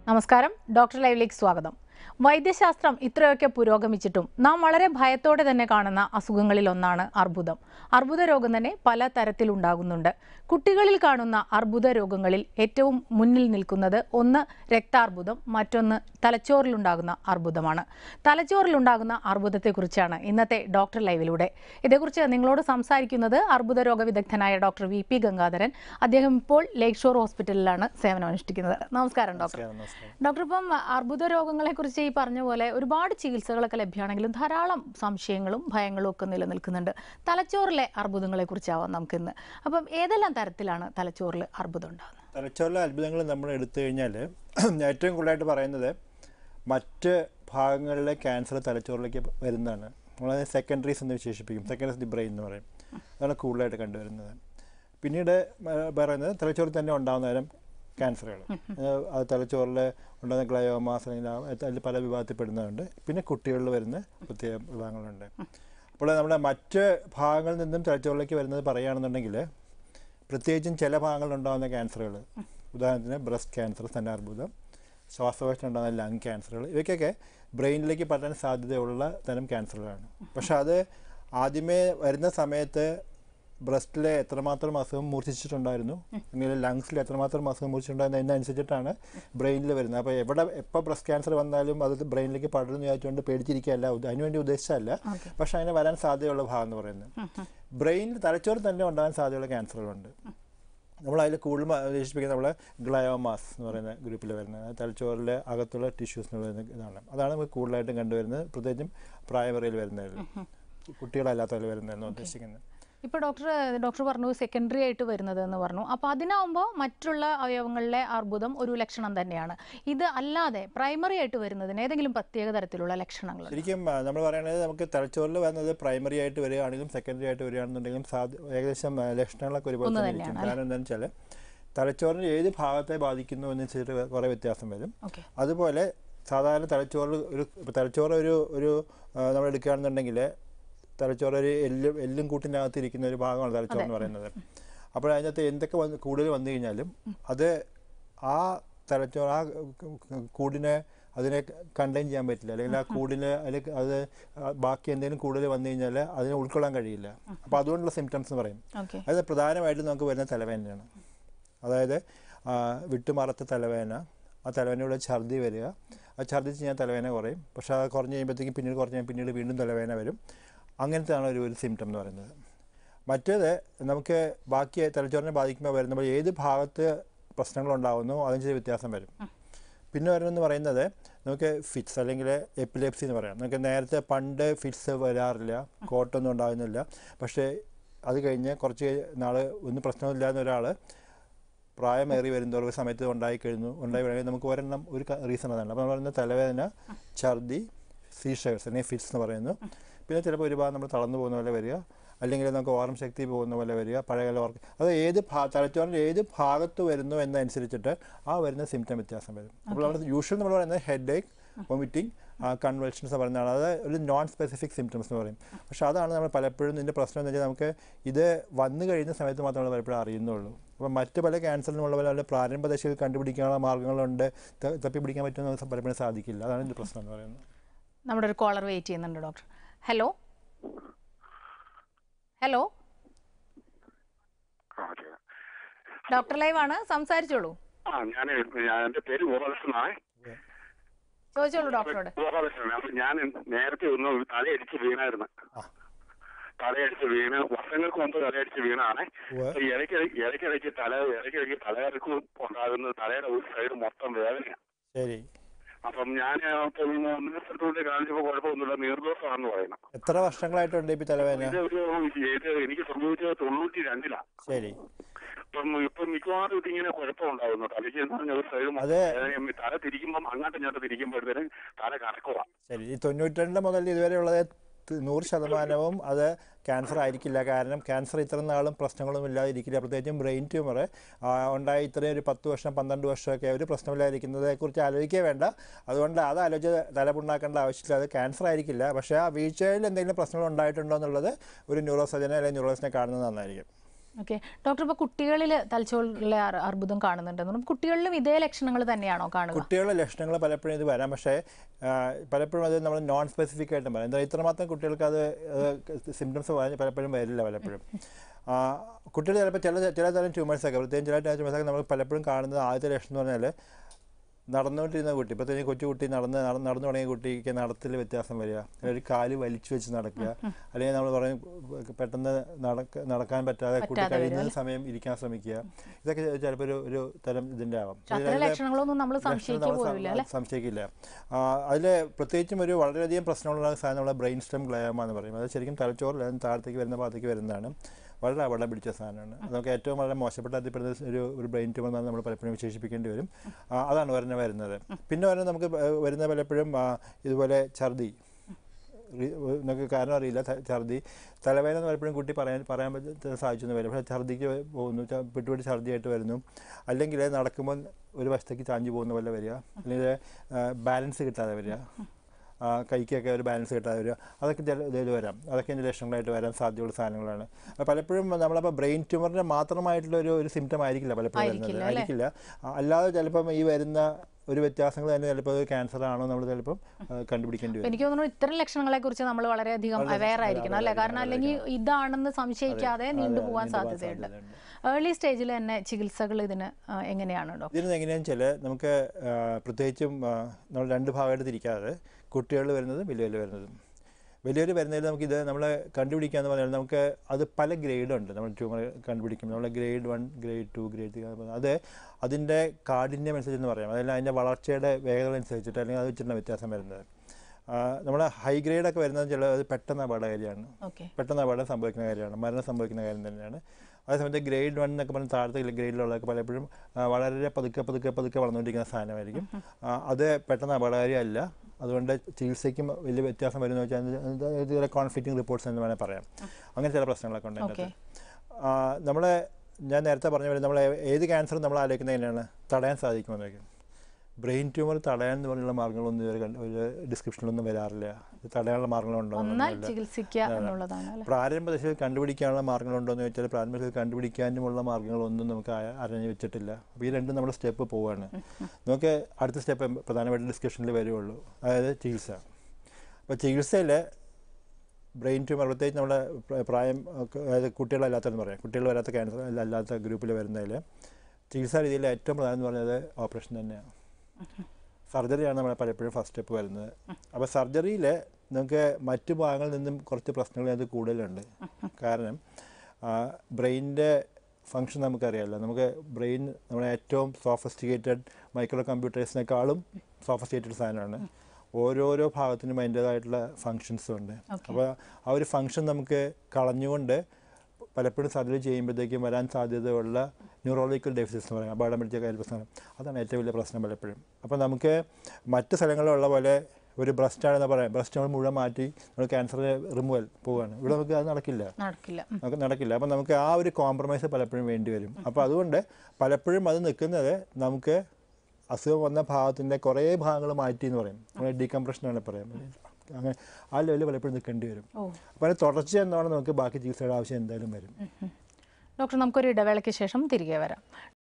നമസ്കാരം ഡോക്ടർ ലൈവിലേക്ക് സ്വാഗതം വൈദ്യശാസ്ത്രം ഇത്രയൊക്കെ പുരോഗമിച്ചിട്ടും നാം വളരെ ഭയത്തോടെ തന്നെ കാണുന്ന അസുഖങ്ങളിൽ ഒന്നാണ് അർബുദം അർബുദ രോഗം തന്നെ പല തരത്തിലുണ്ടാകുന്നുണ്ട് കുട്ടികളിൽ കാണുന്ന അർബുദ രോഗങ്ങളിൽ ഏറ്റവും മുന്നിൽ നിൽക്കുന്നത് ഒന്ന് രക്താർബുദം മറ്റൊന്ന് തലച്ചോറിലുണ്ടാകുന്ന അർബുദമാണ് തലച്ചോറിലുണ്ടാകുന്ന അർബുദത്തെക്കുറിച്ചാണ് ഇന്നത്തെ ഡോക്ടർ ലൈവിലൂടെ ഇതേക്കുറിച്ച് നിങ്ങളോട് സംസാരിക്കുന്നത് അർബുദ രോഗ വിദഗ്ധനായ ഡോക്ടർ വി പി ഗംഗാധരൻ അദ്ദേഹം ഇപ്പോൾ ലേക്ക് ഷോർ ഹോസ്പിറ്റലിലാണ് സേവനം അനുഷ്ഠിക്കുന്നത് നമസ്കാരം ഡോക്ടർ നമസ്കാരം നമസ്കാരം ഡോക്ടർ ഇപ്പം അർബുദ രോഗങ്ങളെ കുറിച്ച് ഈ പറഞ്ഞ പോലെ ഒരുപാട് ചികിത്സകളൊക്കെ ലഭ്യമാണെങ്കിലും ധാരാളം സംശയങ്ങളും ഭയങ്ങളും ഒക്കെ നിലനിൽക്കുന്നുണ്ട് തലച്ചോറിലെ അർബുദങ്ങളെ കുറിച്ചാവാം നമുക്കിന്ന് അപ്പം ഏതെല്ലാം തരത്തിലാണ് തലച്ചോറിൽ അർബുദം ഉണ്ടാകുന്നത് തലച്ചോറിലെ അത്ഭുതങ്ങൾ നമ്മൾ എടുത്തു കഴിഞ്ഞാൽ ഏറ്റവും കൂടുതലായിട്ട് പറയുന്നത് മറ്റ് ഭാഗങ്ങളിലെ ക്യാൻസർ തലച്ചോറിലേക്ക് വരുന്നതാണ് നമ്മളത് സെക്കൻഡറീസ് എന്ന് വിശേഷിപ്പിക്കും സെക്കൻഡറീസ് ദി ബ്രെയിൻ എന്ന് പറയും അതാണ് കൂടുതലായിട്ട് കണ്ടുവരുന്നത് പിന്നീട് ഏർ പറയുന്നത് തലച്ചോറിൽ തന്നെ ഉണ്ടാകുന്ന തരം ക്യാൻസറുകൾ അത് തലച്ചോറിൽ ഉണ്ടാകുന്ന ഗ്ലയോമാസ് അല്ലെങ്കിൽ ആ- അതിൽ പല വിഭാഗത്തിൽ പെടുന്നതുണ്ട് പിന്നെ കുട്ടികളിൽ വരുന്ന പ്രത്യേക വിഭാഗങ്ങളുണ്ട് അപ്പോൾ നമ്മുടെ മറ്റ് ഭാഗങ്ങളിൽ നിന്നും തലച്ചോറിലേക്ക് വരുന്നത് പറയുകയാണെന്നുണ്ടെങ്കിൽ പ്രത്യേകിച്ചും ചില ഭാഗങ്ങളിൽ ഉണ്ടാകുന്ന ക്യാൻസറുകൾ ഉദാഹരണത്തിന് ബ്രസ്റ്റ് ക്യാൻസർ സ്തനാർബുദം ശ്വാസകോശം ഉണ്ടാകുന്ന ലങ് ക്യാൻസറുകൾ ഇവയ്ക്കൊക്കെ ബ്രെയിനിലേക്ക് പറ്റാൻ സാധ്യതയുള്ള തരം ക്യാൻസറുകളാണ് പക്ഷെ അത് ആദ്യമേ വരുന്ന സമയത്ത് ബ്രസ്റ്റിലെ എത്രമാത്രം അസുഖം മൂർച്ഛിച്ചിട്ടുണ്ടായിരുന്നു അല്ലെങ്കിൽ ലങ്സിൽ എത്രമാത്രം അസുഖം മൂർച്ഛിച്ചിട്ടുണ്ടായിരുന്നു എന്നനുസരിച്ചിട്ടാണ് ബ്രെയിനിൽ വരുന്നത് അപ്പോൾ എവിടെ എപ്പോൾ ബ്രസ്റ്റ് ക്യാൻസർ വന്നാലും അത് ബ്രെയിനിലേക്ക് പടരുന്നു വിചാരിച്ചുകൊണ്ട് പേടിച്ചിരിക്കുകയല്ല ഉദ്ദ- അതിനുവേണ്ടി ഉദ്ദേശിച്ചല്ല പക്ഷെ അങ്ങനെ വരാൻ സാധ്യതയുള്ള ഭാഗം എന്ന് പറയുന്നത് ബ്രെയിനിൽ തലച്ചോറ് തന്നെ ഉണ്ടാകാൻ സാധ്യതയുള്ള ക്യാൻസറുകളുണ്ട് നമ്മൾ അതിൽ കൂടുതൽ ഉദ്ദേശിപ്പിക്കുന്നത് നമ്മൾ ഗ്ലയോമാസ് എന്ന് പറയുന്ന ഗ്രൂപ്പിൽ വരുന്നത് അത് തലച്ചോറിലെ അകത്തുള്ള ടിഷ്യൂസ് എന്ന് പറയുന്ന ഇതാണ് അതാണ് നമുക്ക് കൂടുതലായിട്ടും കണ്ടുവരുന്നത് പ്രത്യേകിച്ചും പ്രായമറിയിൽ വരുന്നതിൽ കുട്ടികളല്ലാത്തതിൽ വരുന്നതെന്ന് ഉദ്ദേശിക്കുന്നത് ഇപ്പോൾ ഡോക്ടർ ഡോക്ടർ പറഞ്ഞു സെക്കൻഡറി ആയിട്ട് വരുന്നത് എന്ന് പറഞ്ഞു അപ്പോൾ അതിനാവുമ്പോൾ മറ്റുള്ള അവയവങ്ങളിലെ അർബുദം ഒരു ലക്ഷണം തന്നെയാണ് ഇത് അല്ലാതെ പ്രൈമറി ആയിട്ട് വരുന്നതിന് ഏതെങ്കിലും പ്രത്യേക തരത്തിലുള്ള ലക്ഷണങ്ങൾ ശരിക്കും ആ, നമ്മൾ പറയുന്നത് നമുക്ക് തലച്ചോറിൽ വരുന്നത് പ്രൈമറി ആയിട്ട് വരികയാണെങ്കിലും സെക്കൻഡറി ആയിട്ട് വരികയാണെന്നുണ്ടെങ്കിലും സാധ്യ ഏകദേശം ആ, ലക്ഷണങ്ങളൊക്കെ ഒരുപോലെ ഒന്ന് തന്നെ ഇരിക്കും കാരണം എന്താണെന്ന് വെച്ചാൽ തലച്ചോറിന് ഏത് ഭാഗത്തെ ബാധിക്കുന്നു എന്നനുസരിച്ച് കുറേ വ്യത്യാസം വരും ഓക്കെ അതുപോലെ സാധാരണ തലച്ചോറിൽ ഒരു ഇപ്പോൾ തലച്ചോറ് ഒരു ഒരു ആ, നമ്മൾ എടുക്കുകയാണെന്നുണ്ടെങ്കിൽ തലച്ചോറ് ഒരു എല്ലും എല്ലും കൂട്ടിനകത്ത് ഇരിക്കുന്ന ഒരു ഭാഗമാണ് തലച്ചോറ് എന്ന് പറയുന്നത് അപ്പോൾ അതിനകത്ത് എന്തൊക്കെ വന്ന് കൂടുതൽ വന്നു കഴിഞ്ഞാലും അത് ആ തലച്ചോറ് ആ കൂടിനെ അതിനെ കണ്ടെയ്ൻ ചെയ്യാൻ പറ്റില്ല അല്ലെങ്കിൽ ആ കൂടിന് അതിൽ അത് ആ ബാക്കി എന്തെങ്കിലും കൂടുതൽ വന്നു കഴിഞ്ഞാൽ അതിനെ ഉൾക്കൊള്ളാൻ കഴിയില്ല അപ്പോൾ അതുകൊണ്ടുള്ള സിംറ്റംസ് എന്ന് പറയും ഓക്കെ അത് പ്രധാനമായിട്ടും നമുക്ക് വരുന്ന തലവേദനയാണ് അതായത് ആ, വിട്ടുമാറത്ത തലവേദന ആ തലവേദനയുടെ ഛർദി വരിക ആ ഛർദിച്ച് കഴിഞ്ഞാൽ തലവേദന കുറയും പക്ഷേ അത് കുറഞ്ഞ് കഴിയുമ്പോഴത്തേക്കും പിന്നീട് കുറഞ്ഞ് കഴിഞ്ഞാൽ പിന്നീട് വീണ്ടും തലവേദന വരും അങ്ങനത്തെയാണ് ഒരു ഒരു സിംറ്റം എന്ന് പറയുന്നത് മറ്റേത് നമുക്ക് ബാക്കി തലച്ചോറിനെ ബാധിക്കുമ്പോൾ വരുമ്പോൾ ഏത് ഭാഗത്ത് പ്രശ്നങ്ങളുണ്ടാകുന്നു അതിന് വ്യത്യാസം വരും പിന്നെ വരുന്നതെന്ന് പറയുന്നത് നമുക്ക് ഫിറ്റ്സ് അല്ലെങ്കിൽ എപ്പിലെപ്സി എന്ന് പറയാം നമുക്ക് നേരത്തെ പണ്ട് ഫിറ്റ്സ് വരാറില്ല കോട്ടൊന്നും ഉണ്ടാകുന്നില്ല പക്ഷേ അത് കഴിഞ്ഞ് കുറച്ച് നാൾ ഒന്നും പ്രശ്നമില്ലാത്ത ഒരാൾ പ്രായമേറി വരുന്നതോറും ഒരു സമയത്ത് ഉണ്ടായി കഴിഞ്ഞു ഉണ്ടായി കഴിഞ്ഞാൽ നമുക്ക് ഒരെണ്ണം ഒരു റീസൺ അതാണ് അപ്പോൾ നമ്മൾ പറയുന്നത് തലവേദന ഛർദി സീഷേഴ്സ് അല്ലെങ്കിൽ ഫിറ്റ്സ് എന്ന് പറയുന്നു പിന്നെ ചിലപ്പോൾ ഒരു ഭാഗം നമ്മൾ തളർന്നു പോകുന്ന പോലെ വരിക അല്ലെങ്കിൽ നമുക്ക് ഓർമ്മ ശക്തി പോകുന്ന പോലെ വരിക പഴയകാല ഓർക്ക അത് ഏത് ഭാ തലച്ചോറിൻ്റെ ഏത് ഭാഗത്ത് വരുന്നു എന്നനുസരിച്ചിട്ട് ആ വരുന്ന സിംറ്റം വ്യത്യാസം വരും അപ്പോൾ നമ്മൾ യൂഷ്വൽ നമ്മൾ പറയുന്നത് ഹെഡ് ഏക്ക് വൊമിറ്റിംഗ് കൺവൾഷൻസ് പറയുന്നതാണ് അത് ഒരു നോൺ സ്പെസിഫിക് സിംറ്റംസ് എന്ന് പറയും പക്ഷേ അതാണ് നമ്മൾ പലപ്പോഴും ഇതിൻ്റെ പ്രശ്നം എന്ന് വെച്ചാൽ നമുക്ക് ഇത് വന്നു കഴിയുന്ന സമയത്ത് മാത്രമേ നമ്മൾ പലപ്പോഴും അറിയുന്നുള്ളൂ അപ്പോൾ മറ്റ് പല ക്യാൻസറിനുമുള്ള പോലെ പ്രാരംഭ ദശയിൽ കണ്ടുപിടിക്കാനുള്ള മാർഗ്ഗങ്ങളുണ്ട് ത- തപ്പി പിടിക്കാൻ പറ്റുമെന്ന് നമുക്ക് പലപ്പോഴും സാധിക്കില്ല അതാണ് ഇതിൻ്റെ പ്രശ്നം എന്ന് പറയുന്നത് നമ്മുടെ ഒരു കോളർ വെയിറ്റ് ചെയ്യുന്നുണ്ട് doctor hello hello doctor live ആണ് സംസാരിച്ചോളൂ ആ ഞാൻ എന്റെ പേര് ഗോപാലകൃഷ്ണനാണ് ചോദിച്ചോളൂ ഡോക്ടറോട് ഗോപാലകൃഷ്ണൻ അപ്പൊ ഞാൻ നേരത്തെ ഒന്ന് തലയടിച്ച് വീണായിരുന്നു ആ. തലയടിച്ച് വീണ് വർഷങ്ങൾക്ക് മുമ്പ് തലയടിച്ച് വീണാണ് ഉവ്വ്. അപ്പൊ ഇടയ്ക്ക് ഇടയ്ക്കിടയ്ക്ക് തല ഇടയ്ക്കിടയ്ക്ക് തലകറക്കും ഉണ്ടാകുന്നത് തലയുടെ ഒരു സൈഡ് മൊത്തം വേദനയാണ് ശരി അപ്പം ഞാൻ ഒന്നിനെ സ്ഥലത്തോട്ട് കാണിച്ചപ്പോൾ കുഴപ്പമൊന്നുമില്ല നീർദോഷമാണെന്ന് പറയുന്നത് എത്ര വർഷങ്ങളായിട്ടുണ്ട് ഇപ്പം തലവേദന ഇത് ഒരു ഇത് എനിക്ക് സംഭവിച്ചത് തൊണ്ണൂറ്റി രണ്ടിലാ ശരി ഇപ്പം ഇപ്പം മിക്കവാറും ഇതിങ്ങനെ കുഴപ്പമുണ്ടാകുന്നു തലയ്ക്ക് എന്ന് പറഞ്ഞ ഒരു സൈഡ് അത് മൊത്തം തല തിരിക്കുമ്പം അങ്ങോട്ടും ഇങ്ങോട്ട് തിരിക്കുമ്പോഴത്തേനും തല കറക്കുക ശരി ഈ തൊണ്ണൂറ്റിരണ്ട് മുതൽ ഇതുവരെ ഉള്ളത് ത- നൂറ് ശതമാനവും അത് ക്യാൻസർ ആയിരിക്കില്ല കാരണം ക്യാൻസർ ഇത്ര നാളും പ്രശ്നങ്ങളൊന്നും ഇല്ലാതിരിക്കില്ല പ്രത്യേകിച്ചും ബ്രെയിൻ ട്യൂമർ ഉണ്ടായി ഇത്രയും ഒരു പത്ത് വർഷം പന്ത്രണ്ട് വർഷമൊക്കെ ഒരു പ്രശ്നമില്ലാതിരിക്കുന്നതിനെക്കുറിച്ച് ആലോചിക്കേ വേണ്ട അതുകൊണ്ട് അത് ആലോചിച്ച് തലപുണ്ണാക്കേണ്ട ആവശ്യമില്ല അത് ക്യാൻസർ ആയിരിക്കില്ല പക്ഷേ ആ വീഴ്ചയിൽ എന്തെങ്കിലും പ്രശ്നങ്ങൾ ഉണ്ടായിട്ടുണ്ടോ എന്നുള്ളത് ഒരു ന്യൂറോ സർജനെ അല്ലെങ്കിൽ ന്യൂറോസിനെ കാണുന്നത് നന്നായിരിക്കും ഓക്കെ ഡോക്ടർ ഇപ്പോൾ കുട്ടികളിൽ തലച്ചോറിലെ അർ- അർബുദം കാണുന്നുണ്ടെന്ന് പറഞ്ഞു കുട്ടികളിലും ഇതേ ലക്ഷണങ്ങൾ തന്നെയാണോ കാണുക കുട്ടികളുടെ ലക്ഷണങ്ങൾ പലപ്പോഴും ഇത് വരാം പക്ഷേ ആ, പലപ്പോഴും അത് നമ്മൾ നോൺ സ്പെസിഫിക് ആയിട്ടും പറയാം എന്താ ഇത്രമാത്രം കുട്ടികൾക്ക് അത് സിംറ്റംസ് പലപ്പോഴും വരില്ല പലപ്പോഴും ആ, കുട്ടികൾ ചിലപ്പോൾ ചില ചില തരം ട്യൂമേഴ്സൊക്കെ പ്രത്യേകം ചില ട്യൂമേഴ്സൊക്കെ നമ്മൾ പലപ്പോഴും കാണുന്നത് ആദ്യത്തെ ലക്ഷണം എന്ന് പറഞ്ഞാൽ നടന്നുകൊണ്ടിരുന്ന കുട്ടി പ്രത്യേകിച്ച് കൊച്ചു കുട്ടി നടന്ന് നട- നടന്നു തുടങ്ങിയ കുട്ടിക്ക് നടത്തിൽ വ്യത്യാസം വരിക അല്ലെങ്കിൽ ഒരു കാല് വലിച്ചു വെച്ച് നടക്കുക അല്ലെങ്കിൽ നമ്മൾ പറയും പെട്ടെന്ന് നടക്ക നടക്കാൻ പറ്റാതെ കുട്ടി പറ്റാതെ വരും, കഴിയുന്ന സമയം ഇരിക്കാൻ ശ്രമിക്കുക ഇതൊക്കെ ചിലപ്പോൾ ഒരു ഒരു തരം ഇതിൻ്റെ ആവാം പക്ഷെ അത്തരം ഇതിലെ- ലക്ഷണങ്ങളൊന്നും നമ്മൾ ലക്ഷണം സംശയിക്കുക നമ്മൾ പോലുമില്ല അല്ലേ സം- സംശയിക്കില്ല അതിൽ പ്രത്യേകിച്ചും ഒരു വളരെയധികം പ്രശ്നമുള്ള സാധനം നമ്മുടെ ബ്രെയിൻ സ്റ്റെം ഗ്ലയോമ എന്ന് പറയും അത് ശരിക്കും തലച്ചോറിൽ അതിന് താഴത്തേക്ക് വരുന്ന ഭാഗത്തേക്ക് വരുന്നതാണ് വളരെ അപകടം പിടിച്ച സാധനമാണ് നമുക്ക് ഏറ്റവും വളരെ മോശപ്പെട്ട അതിൽപ്പെടുന്ന ഒരു ഒരു ബ്രെയിൻ ട്യൂമർ എന്നാണ് നമ്മൾ പലപ്പോഴും വിശേഷിപ്പിക്കേണ്ടി വരും ആ, അതാണ് ഒരെണ്ണം വരുന്നത് പിന്നെ ഒരെണ്ണം നമുക്ക് പ- വരുന്ന പലപ്പോഴും ആ, ഇതുപോലെ ഛർദി റി- നമുക്ക് കാരണം അറിയില്ല ത- ഛർദി തലവേദന എന്ന് പലപ്പോഴും കുട്ടി പറയാൻ പറയാൻ പറ്റ സാധിച്ചെന്ന് വരും പക്ഷേ ഛർദിക്ക് പോകുന്നു ച- പിട്ടുപിടി ഛർദിയായിട്ട് വരുന്നു അല്ലെങ്കിൽ നടക്കുമ്പോൾ ഒരു വശത്തേക്ക് ചാഞ്ഞു പോകുന്ന പോലെ വരിക അല്ലെങ്കിൽ ബാലൻസ് കിട്ടാതെ വരിക ആ, കൈക്കൊക്കെ ഒരു ബാലൻസ് കിട്ടാതെ വരിക അതൊക്കെ ചില ഇതിൽ വരാം അതൊക്കെ ഇതിൻ്റെ ലക്ഷണങ്ങളായിട്ട് വരാൻ സാധ്യതയുള്ള സാധനങ്ങളാണ് അപ്പോൾ പലപ്പോഴും നമ്മളപ്പോൾ ബ്രെയിൻ ട്യൂമറിൻ്റെ മാത്രമായിട്ടുള്ള ഒരു ഒരു സിംറ്റം ആയിരിക്കില്ല പലപ്പോഴും വരുന്നത് ആയിരിക്കില്ല, അല്ലേ? ആയിരിക്കില്ല ആ, അല്ലാതെ ചിലപ്പം ഈ വരുന്ന ഒരു വ്യത്യാസങ്ങൾ തന്നെ ചിലപ്പോൾ അത് ക്യാൻസർ ആണോ നമ്മൾ ചിലപ്പം ആ, കണ്ടുപിടിക്കേണ്ടി അപ്പൊ വരും എനിക്ക് തോന്നുന്നു ഇത്തരം ലക്ഷണങ്ങളെ കുറിച്ച് നമ്മൾ വളരെയധികം വളരെ അവെയർ ആയിരിക്കണം അല്ലേ aware കാരണം അല്ലെങ്കിൽ ഇതാണെന്ന് സംശയിക്കാതെ നീണ്ടുപോകാൻ നീണ്ടുപോകാൻ സാധ്യതയുണ്ട് സാധ്യതയുണ്ട്. ഏർലി സ്റ്റേജിൽ തന്നെ ചികിത്സകൾ ഇതിന് ആ, എങ്ങനെയാണ് ഡോക്ടർ ഇതിന് എങ്ങനെയാണെന്ന് വെച്ചാൽ നമുക്ക് ആ, പ്രത്യേകിച്ചും ആ, നമ്മൾ രണ്ട് ഭാഗമായിട്ട് തിരിക്കാതെ കുട്ടികൾ വരുന്നതും വലിയവർ വരുന്നതും വലിയവർ വരുന്നതിൽ നമുക്കിത് നമ്മൾ കണ്ടുപിടിക്കുക എന്ന് പറഞ്ഞാൽ നമുക്ക് അത് പല ഗ്രേഡുണ്ട് നമ്മൾ ട്യൂമർ കണ്ടുപിടിക്കും നമ്മൾ grade one grade two grade three അത് അതിൻ്റെ കാഠിന്യം അനുസരിച്ചെന്ന് പറയാം അതല്ല അതിൻ്റെ വളർച്ചയുടെ വേഗത അനുസരിച്ചിട്ട് അല്ലെങ്കിൽ അത് വെച്ചിട്ടാണ് വ്യത്യാസം വരുന്നത് നമ്മൾ ഹൈ ഗ്രേഡൊക്കെ വരുന്നത് ചില അത് പെട്ടെന്ന് അപകടകാരിയാണ് ഓക്കെ പെട്ടെന്ന് അപകടം സംഭവിക്കുന്ന കാര്യമാണ് മരണം സംഭവിക്കുന്ന കാര്യം തന്നെയാണ് അതേസമയത്ത് ഗ്രേഡ് വൺ എന്നൊക്കെ പറഞ്ഞ് താഴത്തെ ഗ്രേഡിലുള്ളതൊക്കെ പലപ്പോഴും ആ, വളരെ പതുക്കെ പതുക്കെ പതുക്കെ വളർന്നുകൊണ്ടിരിക്കുന്ന സാധനമായിരിക്കും ആ, അത് പെട്ടെന്ന് അപകടകാരി അല്ല അതുകൊണ്ട് ചികിത്സയ്ക്കും വലിയ വ്യത്യാസം വരുന്ന വെച്ചാൽ ചില കോൺഫ്ലിക്റ്റിംഗ് റിപ്പോർട്ട്സ് എന്ന് വേണമെങ്കിൽ പറയാം അങ്ങനെ ചില പ്രശ്നങ്ങളൊക്കെ ഉണ്ട് അതിനകത്ത് നമ്മളെ ഞാൻ നേരത്തെ പറഞ്ഞ പോലെ നമ്മൾ ഏത് ക്യാൻസറും നമ്മൾ ആലോചിക്കുന്നത് എങ്ങനെയാണ് തടയാൻ സാധിക്കുമെന്നൊക്കെ ബ്രെയിൻ ട്യൂമർ തടയാൻ എന്ന് പറഞ്ഞുള്ള മാർഗ്ഗങ്ങളൊന്നും ഇതുവരെ കണ്ട് ഒരു ഡിസ്ക്രിപ്ഷനിലൊന്നും വരാറില്ല ഇത് തടയാനുള്ള മാർഗ്ഗങ്ങളുണ്ടോ ഒന്നാൽ എന്നൊന്നുമില്ല. ചികിത്സിക്കുക എന്നുള്ളതാണ് അല്ലേ പ്രാരംഭ ദശയിൽ കണ്ടുപിടിക്കാനുള്ള മാർഗ്ഗങ്ങളുണ്ടോ എന്ന് ചോദിച്ചാൽ പ്രാരംഭ ദശയിൽ കണ്ടുപിടിക്കാനുമുള്ള മാർഗ്ഗങ്ങളൊന്നും നമുക്ക് ആ- അറിഞ്ഞു വെച്ചിട്ടില്ല അപ്പോൾ ഈ രണ്ടും നമ്മുടെ സ്റ്റെപ്പ് പോവാണ് നമുക്ക് അടുത്ത സ്റ്റെപ്പ് പ്രധാനമായിട്ടും ഡിസ്കഷനിൽ വരുള്ളൂ അതായത് ചികിത്സ അപ്പോൾ ചികിത്സയിൽ ബ്രെയിൻ ട്യൂമർ പ്രത്യേകിച്ച് നമ്മുടെ പ്ര- പ്രായം ഒക്കെ അതായത് കുട്ടികളല്ലാത്തെന്ന് പറയാം കുട്ടികൾ വരാത്ത ക്യാൻസർ അല്ലാത്ത ഗ്രൂപ്പിൽ വരുന്നതിൽ ചികിത്സാ രീതിയിൽ ഏറ്റവും പ്രധാനം എന്ന് പറയുന്നത് ഓപ്പറേഷൻ തന്നെയാണ് സർജറിയാണ് നമ്മൾ പലപ്പോഴും ഫസ്റ്റ് സ്റ്റെപ്പ് വരുന്നത് അപ്പോൾ സർജറിയിൽ നമുക്ക് മറ്റു ഭാഗങ്ങളിൽ നിന്നും കുറച്ച് പ്രശ്നങ്ങൾ അത് കൂടുതലുണ്ട് കാരണം ബ്രെയിനിൻ്റെ ഫങ്ഷൻ നമുക്കറിയാമല്ലോ നമുക്ക് ബ്രെയിൻ നമ്മുടെ ഏറ്റവും സോഫിസ്റ്റിക്കേറ്റഡ് മൈക്രോ കമ്പ്യൂട്ടേഴ്സിനേക്കാളും സോഫിസ്റ്റിക്കേറ്റഡ് സാധനമാണ് ഓരോരോ ഭാഗത്തിനും അതിൻ്റേതായിട്ടുള്ള ഫങ്ഷൻസും ഉണ്ട് Okay. അപ്പോൾ ആ ഒരു ഫങ്ഷൻ നമുക്ക് കളഞ്ഞുകൊണ്ട് പലപ്പോഴും സർജറി ചെയ്യുമ്പോഴത്തേക്കും വരാൻ സാധ്യതയുള്ള ന്യൂറോളജിക്കൽ ഡെഫിസിറ്റ്സ് എന്ന് പറയാം അപകടം പിടിച്ച കാര്യം പ്രശ്നം അതാണ് ഏറ്റവും വലിയ പ്രശ്നം പലപ്പോഴും അപ്പോൾ നമുക്ക് മറ്റ് സ്ഥലങ്ങളിലുള്ള പോലെ ഒരു ബ്രസ്റ്റ് ആണെന്ന് പറയാം ബ്രസ്റ്റ് നമ്മൾ മുഴുവൻ മാറ്റി നമ്മൾ ക്യാൻസർ റിമൂവൽ പോവുകയാണ് ഇവിടെ നമുക്ക് അത് നടക്കില്ല നടക്കില്ല ഉം. നമുക്ക് നടക്കില്ല അപ്പം നമുക്ക് ആ ഒരു കോംപ്രമൈസ് പലപ്പോഴും വേണ്ടി വരും അപ്പോൾ അതുകൊണ്ട് പലപ്പോഴും അത് നിൽക്കുന്നത് നമുക്ക് അസുഖം വന്ന ഭാഗത്തിൻ്റെ കുറേ ഭാഗങ്ങൾ മാറ്റി എന്ന് പറയും നമ്മൾ ഡീകംപ്രഷനാണ് പറയാം അങ്ങനെ ആ ലെവലിൽ പലപ്പോഴും നിൽക്കേണ്ടി വരും ഓ അപ്പോൾ അതിന് തുടർച്ച എന്നോണം നമുക്ക് ബാക്കി ചികിത്സയുടെ ആവശ്യം എന്തായാലും വരും ഡോക്ടർ നമുക്കൊരു ഇടവേളയ്ക്ക് ശേഷം തിരികെ വരാം